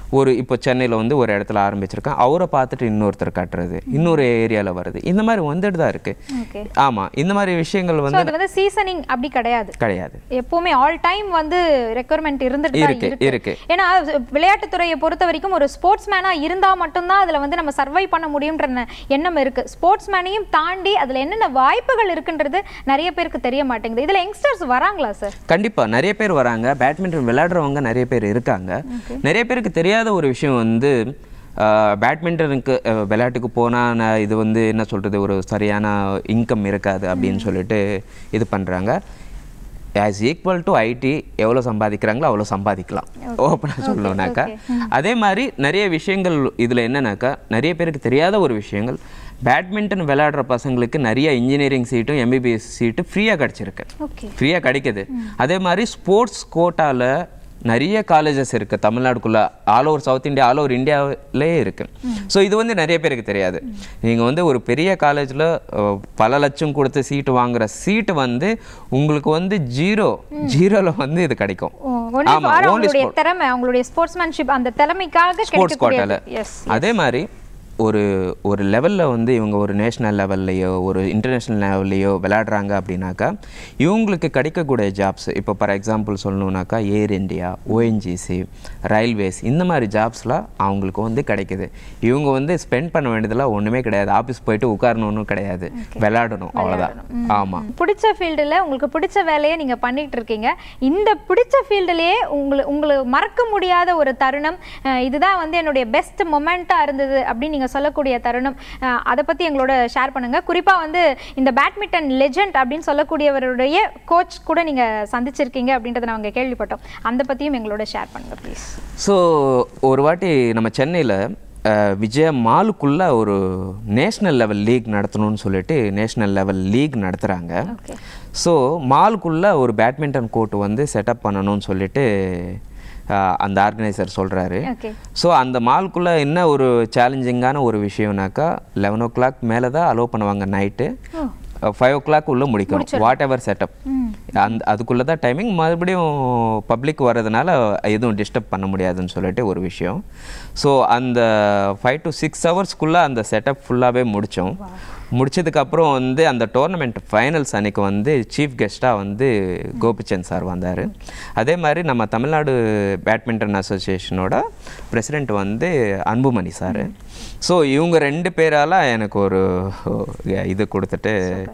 ஒரு இப்போ சென்னையில் வந்து ஒரு இடத்துல ஆரம்பிச்சிருக்கேன் அவரை பார்த்துட்டு இன்னொருத்தர் காட்டுறது இன்னொரு ஏரியாவில் வருது இந்த மாதிரி வந்துட்டு தான் இருக்கு ஓகே ஆமாம் இந்த மாதிரி விஷயங்கள் ஸோ வந்து அது வந்து சீசனிங் அப்படி கிடையாது கிடையாது எப்பவுமே ஆல் டைம் வந்து ரெக்குவயர்மெண்ட் இருந்துட்டு தான் இருக்கு, இருக்கு இருக்கு. ஏன்னா விளையாட்டுத்துறையை பொறுத்த வரைக்கும் ஒரு ஸ்போர்ட்ஸ் மேனா இருந்தா மட்டும்தான் அதுல வந்து நம்ம சர்வை பண்ண முடியும்ன்ற ந- எண்ணம் இருக்கு ஸ்போர்ட்ஸ் மேனையும் தாண்டி அதுல என்னென்ன வாய்ப்புகள் இருக்குன்றது நிறைய பேருக்கு தெரிய மாட்டேங்குது இதுல யங்ஸ்டர்ஸ் வராங்களா சார் கண்டிப்பா நிறைய பேர் வராங்க பேட்மிண்டன் விளையாடுறவங்க நிறைய பேர் இருக்காங்க நிறைய பேருக்கு தெரியாத ஒரு விஷயம் வந்து ஆஹ், பேட்மிண்டனுக்கு அஹ், விளையாட்டுக்கு போனால் இது வந்து என்ன சொல்றது ஒரு சரியான இன்கம் இருக்காது அப்படின்னு சொல்லிட்டு இது பண்றாங்க ஆஸ் ஈக்குவல் டு ஐடி எவ்வளோ சம்பாதிக்கிறாங்களோ அவ்வளோ சம்பாதிக்கலாம் ஓப்பனாக சொல்லணும்னாக்கா அதே மாதிரி நிறைய விஷயங்கள் இதில் என்னன்னாக்கா நிறைய பேருக்கு தெரியாத ஒரு விஷயங்கள் பேட்மிண்டன் விளையாடுற பசங்களுக்கு நிறைய இன்ஜினியரிங் சீட்டும் எம்பிபிஎஸ் சீட்டு ஃப்ரீயாக கிடச்சிருக்கு ஓகே ஃப்ரீயாக கிடைக்குது அதே மாதிரி ஸ்போர்ட்ஸ் கோட்டால நிறைய காலேஜஸ் இருக்கு தமிழ்நாடுக்குள்ள all over south India all over இந்தியாவிலே இருக்கு ஸோ இது வந்து நிறைய பேருக்கு தெரியாது நீங்க வந்து ஒரு பெரிய காலேஜில் பல லட்சம் கொடுத்து சீட்டு வாங்குற சீட்டு வந்து உங்களுக்கு வந்து ஜீரோ ஜீரோல வந்து இது கிடைக்கும் ஒன்லி ஆமா, ஃபார் only அவங்களுடைய sport. திறமை அவங்களுடைய ஸ்போர்ட்ஸ்மேன்ஷிப் அந்த திறமைக்காக ஸ்போர்ட்ஸ் கோட்டால கிடைக்கக்கூடியது எஸ் அதே மாதிரி ஒரு ஒரு லெவலில் வந்து இவங்க ஒரு நேஷ்னல் லெவல்லையோ ஒரு இன்டர்நேஷ்னல் லெவல்லையோ விளையாடுறாங்க அப்படின்னாக்கா இவங்களுக்கு கிடைக்கக்கூடிய ஜாப்ஸ் இப்போ ஃபார் எக்ஸாம்பிள் சொல்லணுன்னாக்கா ஏர் இந்தியா ஓஎன்ஜிசி ரயில்வேஸ் இந்த மாதிரி ஜாப்ஸ்லாம் அவங்களுக்கு வந்து கிடைக்குது இவங்க வந்து ஸ்பெண்ட் பண்ண வேண்டியதெல்லாம் ஒன்றுமே கிடையாது ஆஃபீஸ் போயிட்டு உட்காரணும்னு கிடையாது விளையாடணும் அவ்வளோதான் ஆமாம் பிடிச்ச ஃபீல்டில் உங்களுக்கு பிடிச்ச வேலையை நீங்கள் பண்ணிட்டு இருக்கீங்க இந்த பிடிச்ச ஃபீல்டுலேயே உங்களுக்கு உங்களுக்கு மறக்க முடியாத ஒரு தருணம் அஹ் இதுதான் வந்து என்னுடைய பெஸ்ட் மொமெண்ட்டாக இருந்தது அப்படின்னு நீங்கள் சொல்லக்கூடிய தருணம் அஹ் அதை பற்றி எங்களோட ஷேர் பண்ணுங்கள் குறிப்பாக வந்து இந்த பேட்மிண்டன் லெஜெண்ட் அப்படின்னு சொல்லக்கூடியவருடைய கோச் கூட நீங்கள் சந்திச்சிருக்கீங்க அப்படின்றத நாங்கள் கேள்விப்பட்டோம் அந்த பற்றியும் எங்களோட ஷேர் பண்ணுங்கள் ப்ளீஸ் ஸோ ஒரு வாட்டி நம்ம சென்னையில் விஜய மாலுக்குள்ள ஒரு நேஷ்னல் லெவல் லீக் நடத்தணும்னு சொல்லிட்டு நேஷ்னல் லெவல் லீக் நடத்துகிறாங்க ஓகே ஸோ மாலுக்குள்ள ஒரு பேட்மிண்டன் கோர்ட் வந்து செட்டப் பண்ணணும்னு சொல்லிட்டு அஹ், அந்த ஆர்கனைசர் சொல்கிறாரு ஓகே ஸோ அந்த மாலுக்குள்ள என்ன ஒரு சேலஞ்சிங்கான ஒரு விஷயம்னாக்கா லெவன் ஓ கிளாக் மேலே தான் அலோவ் பண்ணுவாங்க நைட்டு ஃபைவ் ஓ கிளாக் உள்ள முடிக்கணும் வாட் எவர் செட்டப் அந்த அதுக்குள்ளே தான் டைமிங் மறுபடியும் பப்ளிக் வர்றதுனால எதுவும் டிஸ்டர்ப் பண்ண முடியாதுன்னு சொல்லிட்டு ஒரு விஷயம் ஸோ அந்த ஃபைவ் டு சிக்ஸ் ஹவர்ஸ்க்குள்ளே அந்த செட்டப் ஃபுல்லாகவே முடித்தோம் முடிச்சதுக்கப்புறம் வந்து அந்த டோர்னமெண்ட் ஃபைனல்ஸ் அன்னைக்கு வந்து சீஃப் கெஸ்ட்டாக வந்து கோபிச்சந்த் சார் வந்தார் அதே மாதிரி நம்ம தமிழ்நாடு பேட்மிண்டன் அசோசியேஷனோட பிரசிடெண்ட் வந்து அன்புமணி சார் ஸோ இவங்க ரெண்டு பேரால எனக்கு ஒரு இது கொடுத்துட்டு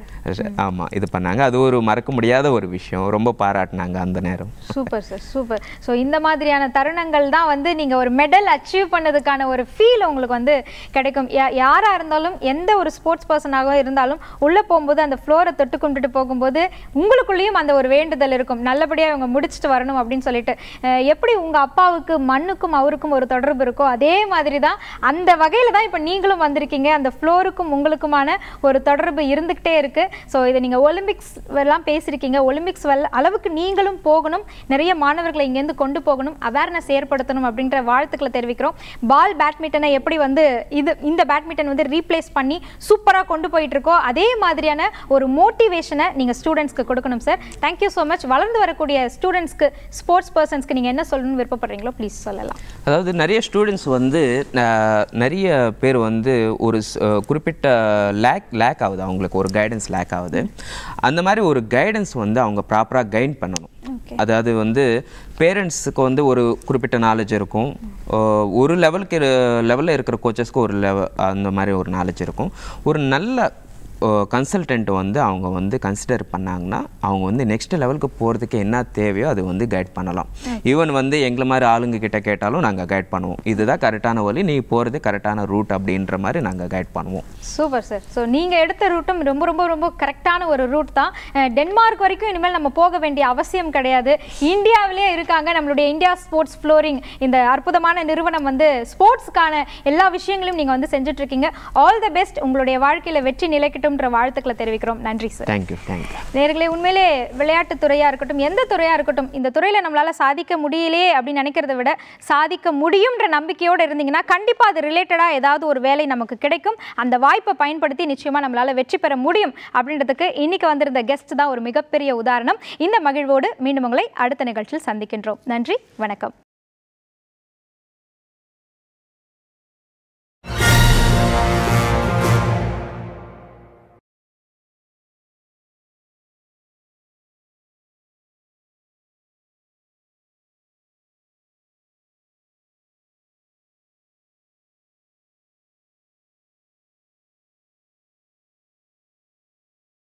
ஆமாம் இது பண்ணாங்க அது ஒரு மறக்க முடியாத ஒரு விஷயம் ரொம்ப பாராட்டினாங்க அந்த நேரம் சூப்பர் சார் சூப்பர் ஸோ இந்த மாதிரியான தருணங்கள் தான் வந்து நீங்கள் ஒரு மெடல் அச்சீவ் பண்ணதுக்கான ஒரு ஃபீல் உங்களுக்கு வந்து கிடைக்கும் யா யாராக இருந்தாலும் எந்த ஒரு ஸ்போர்ட்ஸ் பர்சனாக இருந்தாலும் உள்ளே போகும்போது அந்த ஃப்ளோரை தொட்டு கும்பிட்டுட்டு போகும்போது உங்களுக்குள்ளேயும் அந்த ஒரு வேண்டுதல் இருக்கும் நல்லபடியாக இவங்க முடிச்சுட்டு வரணும் அப்படின்னு சொல்லிட்டு அஹ் எப்படி உங்கள் அப்பாவுக்கு மண்ணுக்கும் அவருக்கும் ஒரு தொடர்பு இருக்கோ அதே மாதிரி தான் அந்த வகையில் தான் இப்போ நீங்களும் வந்திருக்கீங்க அந்த ஃப்ளோருக்கும் உங்களுக்குமான ஒரு தொடர்பு இருந்துக்கிட்டே இருக்குது ஸோ இதை நீங்கள் ஒலிம்பிக்ஸ் எல்லாம் பேசியிருக்கீங்க ஒலிம்பிக்ஸ் வெல் அளவுக்கு நீங்களும் போகணும் நிறைய மாணவர்களை இங்கேருந்து கொண்டு போகணும் அவேர்னஸ் ஏற்படுத்தணும் அப்படின்ற வாழ்த்துக்களை தெரிவிக்கிறோம் பால் பேட்மிண்டனை எப்படி வந்து இது இந்த பேட்மிண்டன் வந்து ரீப்ளேஸ் பண்ணி சூப்பராக கொண்டு போயிட்டு இருக்கோ அதே மாதிரியான ஒரு மோட்டிவேஷனை நீங்கள் ஸ்டூடெண்ட்ஸ்க்கு கொடுக்கணும் சார் தேங்க்யூ ஸோ மச் வளர்ந்து வரக்கூடிய ஸ்டூடெண்ட்ஸ்க்கு ஸ்போர்ட்ஸ் பர்சன்ஸ்க்கு நீங்கள் என்ன சொல்லணும்னு விருப்பப்படுறீங்களோ ப்ளீஸ் சொல்லலாம் அதாவது நிறைய ஸ்டூடெண்ட்ஸ் வந்து அஹ், நிறைய பேர் வந்து ஒரு ஸ்- அஹ், குறிப்பிட்ட லேக் லேக் ஆகுது அவங்களுக்கு ஒரு கைடன்ஸ் லேக் ஆகுது அந்த மாதிரி ஒரு கைடன்ஸ் வந்து அவங்க ப்ராப்பராக கைட் பண்ணணும் அதாவது வந்து பேரண்ட்ஸுக்கு வந்து ஒரு குறிப்பிட்ட நாலேஜ் இருக்கும் அஹ், ஒரு லெவலுக்கு லெவலில் இருக்கிற கோச்சஸ்க்கு ஒரு லெவல் அந்த மாதிரி ஒரு நாலேஜ் இருக்கும் ஒரு நல்ல கன்சல்டன்ட் வந்து அவங்க வந்து கன்சிடர் பண்ணாங்கன்னா அவங்க வந்து நெக்ஸ்ட் லெவலுக்கு போகிறதுக்கு என்ன தேவையோ அது வந்து கைட் பண்ணலாம் ஈவன் வந்து எங்களை மாதிரி ஆளுங்க கிட்ட கேட்டாலும் நாங்கள் கைட் பண்ணுவோம் இதுதான் கரெக்டான வழி நீ போகிறது கரெக்டான ரூட் அப்படின்ற மாதிரி நாங்கள் கைட் பண்ணுவோம் சூப்பர் சார் ஸோ நீங்கள் எடுத்த ரூட்டும் ரொம்ப ரொம்ப ரொம்ப கரெக்டான ஒரு ரூட் தான் அஹ் டென்மார்க் வரைக்கும் இனிமேல் நம்ம போக வேண்டிய அவசியம் கிடையாது இந்தியாவிலே இருக்காங்க நம்மளுடைய இந்தியா ஸ்போர்ட்ஸ் ஃப்ளோரிங் இந்த அற்புதமான நிறுவனம் வந்து ஸ்போர்ட்ஸ்க்கான எல்லா விஷயங்களையும் நீங்கள் வந்து செஞ்சுட்டு இருக்கீங்க ஆல் த பெஸ்ட் உங்களுடைய வாழ்க்கையில் வெற்றி நிலைக்கட்டும்ன்ற வாழ்த்துக்களை தெரிவிக்கிறோம் நன்றி சார் தேங்க்யூ தேங்க்யூ நேர்களே உண்மையிலே விளையாட்டு துறையாக இருக்கட்டும் எந்த துறையாக இருக்கட்டும் இந்த துறையில் நம்மளால் சாதிக்க முடியலையே அப்படின்னு நினைக்கிறத விட சாதிக்க முடியும்ன்ற நம்பிக்கையோடு இருந்தீங்கன்னா கண்டிப்பாக அது ரிலேட்டடாக ஏதாவது ஒரு வேலை நமக்கு கிடைக்கும் அந்த வாய்ப்பை பயன்படுத்தி நிச்சயமாக நம்மளால் வெற்றி பெற முடியும் அப்படின்றதுக்கு இன்னைக்கு வந்திருந்த கெஸ்ட் தான் ஒரு மிகப்பெரிய உதாரணம் இந்த மகிழ்வோடு மீண்டும் உங்களை அடுத்த நிகழ்ச்சியில் சந்திக்கின்றோம் நன்றி வணக்கம்